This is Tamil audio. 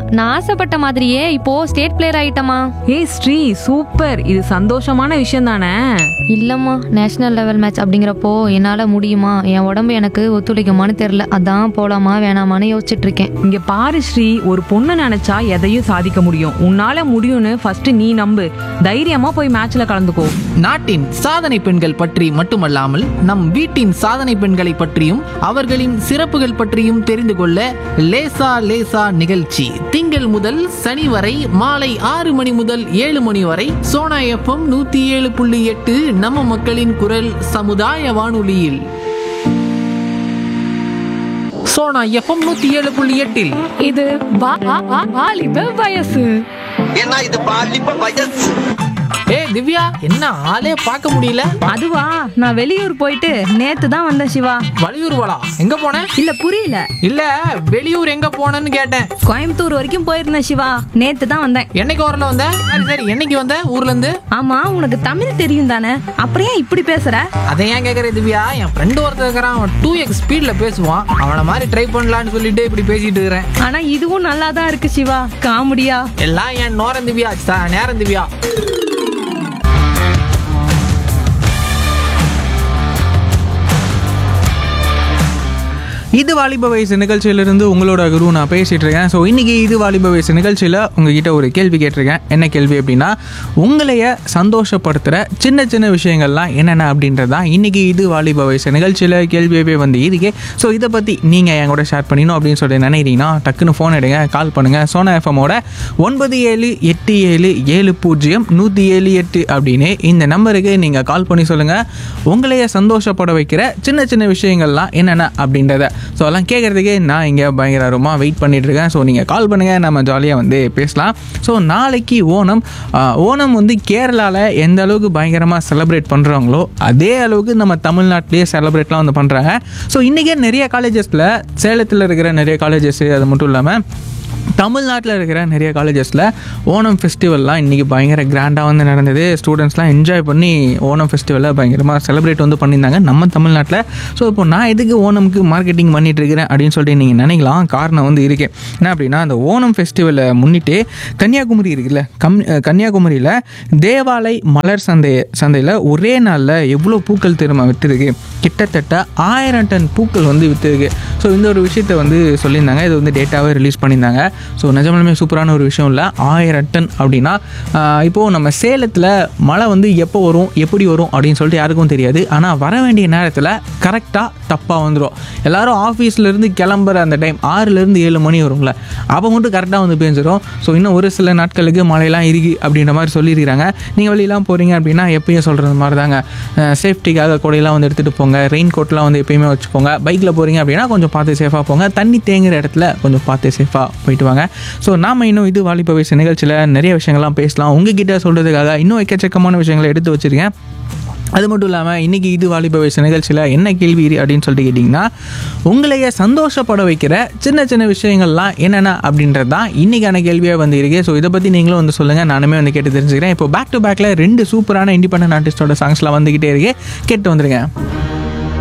நான் ஆசைப்பட்ட மாதிரியே இப்போ ஸ்டேட் பிளேயர் ஆயிட்டமா ஏய் ஸ்ரீ சூப்பர் இது சந்தோஷமான விஷயம் தானே இல்லம்மா நேஷனல் லெவல் மேட்ச் அப்படிங்கிறப்போ என்னால முடியுமா என் உடம்பு எனக்கு ஒத்துழைக்குமான்னு தெரியல அதான் போலாமா வேணாமான்னு யோசிச்சுட்டு இருக்கேன் இங்க பாரு ஸ்ரீ ஒரு பொண்ணு நினைச்சா எதையும் சாதிக்க முடியும் உன்னால முடியும்னு ஃபர்ஸ்ட் நீ நம்பு தைரியமா போய் மேட்ச்ல கலந்துக்கோ நாட்டின் சாதனை பெண்கள் பற்றி மட்டுமல்லாமல் நம் வீட்டின் சாதனை பெண்களை பற்றியும் அவர்களின் சிறப்புகள் பற்றியும் தெரிந்து கொள்ள லேசா லேசா நிகழ்ச்சி திங்கள் முதல் சனி வரை மாலை ஆறு மணி முதல் ஏழு மணி வரை சோனா எஃப்எம் நூத்தி ஏழு புள்ளி எட்டு நம்ம மக்களின் குரல் சமுதாய வானொலியில் சோனா எஃப்எம் நூத்தி ஏழு புள்ளி எட்டில் இது வா- வா- வா- வாலிப வயசு ஏன்னா இது பாலிப்ப வயசு ஏ திவ்யா என்ன ஆளே பார்க்க முடியல அதுவா நான் வெளியூர் போயிட்டு நேத்து தான் வந்தேன் சிவா வலியூர் வாடா எங்க போன இல்ல புரியல இல்ல வெளியூர் எங்க போனேன்னு கேட்டேன் கோயம்புத்தூர் வரைக்கும் போயிருந்தேன் சிவா நேத்து தான் வந்தேன் என்னைக்கு வரல வந்த சரி சரி என்னைக்கு வந்த ஊர்ல இருந்து ஆமா உனக்கு தமிழ் தெரியும் தானே அப்புறம் ஏன் இப்படி பேசுற அதை ஏன் கேக்குற திவ்யா என் ஃப்ரெண்டு ஒருத்தர் இருக்கிறான் அவன் டூ எக்ஸ் ஸ்பீட்ல பேசுவான் அவன மாதிரி ட்ரை பண்ணலான்னு சொல்லிட்டு இப்படி பேசிட்டு இருக்கிறேன் ஆனா இதுவும் நல்லா தான் இருக்கு சிவா காமெடியா எல்லாம் என் நோரம் திவ்யா ச- நேரம் திவ்யா இது வாலிப வயசு நிகழ்ச்சியிலிருந்து உங்களோட குரு நான் பேசிட்டு இருக்கேன் ஸோ இன்னைக்கு இது வாலிப வயசு நிகழ்ச்சியில் உங்ககிட்ட ஒரு கேள்வி கேட்டிருக்கேன் என்ன கேள்வி அப்படின்னா உங்களைய சந்தோஷப்படுத்துகிற சின்ன சின்ன விஷயங்கள்லாம் என்னென்ன அப்படின்றது தான் இன்னைக்கு இது வாலிப வயசு நிகழ்ச்சியில் கேள்வியவே வந்து இருக்கே ஸோ இதை பற்றி நீங்கள் என் கூட ஷேர் பண்ணிக்கணும் அப்படின்னு சொல்லி நினைக்கிறீங்கன்னா டக்குன்னு ஃபோன் எடுங்க கால் பண்ணுங்கள் சோனா எஃப்எம்மோட ஒன்பது ஏழு எட்டு ஏழு ஏழு பூஜ்ஜியம் நூற்றி ஏழு எட்டு அப்படின்னு இந்த நம்பருக்கு நீங்கள் கால் பண்ணி சொல்லுங்கள் உங்களைய சந்தோஷப்பட வைக்கிற சின்ன சின்ன விஷயங்கள்லாம் என்னென்ன அப்படின்றத ஸோ அதெல்லாம் கேட்குறதுக்கே நான் இங்கே பயங்கர ஆர்வமாக வெயிட் பண்ணிட்டு இருக்கேன் ஸோ நீங்கள் கால் பண்ணுங்கள் நம்ம ஜாலியாக வந்து பேசலாம் ஸோ நாளைக்கு ஓணம் ஆஹ், ஓணம் வந்து கேரளாவில் எந்த அளவுக்கு பயங்கரமாக செலிப்ரேட் பண்ணுறாங்களோ அதே அளவுக்கு நம்ம தமிழ்நாட்டிலேயே செலிப்ரேட்லாம் வந்து பண்ணுறாங்க ஸோ இன்றைக்கே நிறைய காலேஜஸில் சேலத்தில் இருக்கிற நிறைய காலேஜஸ் அது மட்டும் இல்லாமல் தமிழ்நாட்டில் இருக்கிற நிறைய காலேஜஸில் ஓணம் ஃபெஸ்டிவல்லாம் இன்றைக்கி பயங்கர கிராண்டாக வந்து நடந்தது ஸ்டூடெண்ட்ஸ்லாம் என்ஜாய் பண்ணி ஓணம் ஃபெஸ்டிவலை பயங்கரமாக செலிப்ரேட் வந்து பண்ணியிருந்தாங்க நம்ம தமிழ்நாட்டில் ஸோ இப்போ நான் எதுக்கு ஓணம்க்கு மார்க்கெட்டிங் பண்ணிட்டு இருக்கிறேன் அப்படின்னு சொல்லிட்டு நீங்கள் நினைக்கலாம் காரணம் வந்து இருக்கு என்ன அப்படின்னா அந்த ஓணம் ஃபெஸ்டிவலை முன்னிட்டு கன்னியாகுமரி இருக்குல்ல கம் கன்னியாகுமரியில் தேவாலை மலர் சந்தை சந்தையில் ஒரே நாளில் எவ்வளோ பூக்கள் திரும்ப விற்றுருக்கு கிட்டத்தட்ட ஆயிரம் டன் பூக்கள் வந்து விற்றுருக்கு ஸோ இந்த ஒரு விஷயத்தை வந்து சொல்லியிருந்தாங்க இது வந்து டேட்டாவே ரிலீஸ் பண்ணியிருந்தாங்க ஸோ நிஜமாலுமே சூப்பரான ஒரு விஷயம் இல்லை ஆயிரம் டன் அப்படின்னா ஆஹ், இப்போது நம்ம சேலத்தில் மழை வந்து எப்போ வரும் எப்படி வரும் அப்படின்னு சொல்லிட்டு யாருக்கும் தெரியாது ஆனால் வர வேண்டிய நேரத்தில் கரெக்டாக தப்பாக வந்துடும் எல்லாரும் ஆஃபீஸ்லேருந்து கிளம்புற அந்த டைம் ஆறுலேருந்து ஏழு மணி வரும்ல அப்போ மட்டும் கரெக்டாக வந்து பேஞ்சிடும் ஸோ இன்னும் ஒரு சில நாட்களுக்கு மழையெல்லாம் இருக்கு அப்படின்ற மாதிரி சொல்லியிருக்கிறாங்க நீங்கள் வெளியெல்லாம் போகிறீங்க அப்படின்னா எப்பயும் சொல்கிறது மாதிரி தாங்க சேஃப்டிக்காக கூடையெல்லாம் வந்து எடுத்துகிட்டு போங்க ரெயின் கோட்லாம் வந்து எப்பயுமே வச்சுக்கோங்க பைக்கில் போகிறீங்க அப்படின்னா கொஞ்சம் பார்த்து சேஃபாக போங்க தண்ணி தேங்குற இடத்துல கொஞ்சம் பார்த்து சேஃபாக போயிட்டு வாங்க ஸோ நாம இன்னும் இது வாலிப வயசு நிகழ்ச்சியில் நிறைய விஷயங்கள்லாம் பேசலாம் உங்ககிட்ட சொல்கிறதுக்காக இன்னும் எக்கச்சக்கமான விஷயங்களை எடுத்து வச்சிருக்கேன் அது மட்டும் இல்லாமல் இன்றைக்கி இது வாலிப வயசு நிகழ்ச்சியில் என்ன கேள்வி அப்படின்னு சொல்லிட்டு கேட்டிங்கன்னா உங்களைய சந்தோஷப்பட வைக்கிற சின்ன சின்ன விஷயங்கள்லாம் என்னென்ன அப்படின்றது தான் இன்றைக்கான கேள்வியாக வந்து இருக்கு ஸோ இதை பற்றி நீங்களும் வந்து சொல்லுங்கள் நானுமே வந்து கேட்டு தெரிஞ்சுக்கிறேன் இப்போ பேக் டு பேக்கில் ரெண்டு சூப்பரான இண்டிபெண்டன்ட் ஆர்டிஸ்டோட சாங்ஸ்லாம் வந்துக்கிட்டே இருக்கு கேட்டு வந்துருங்க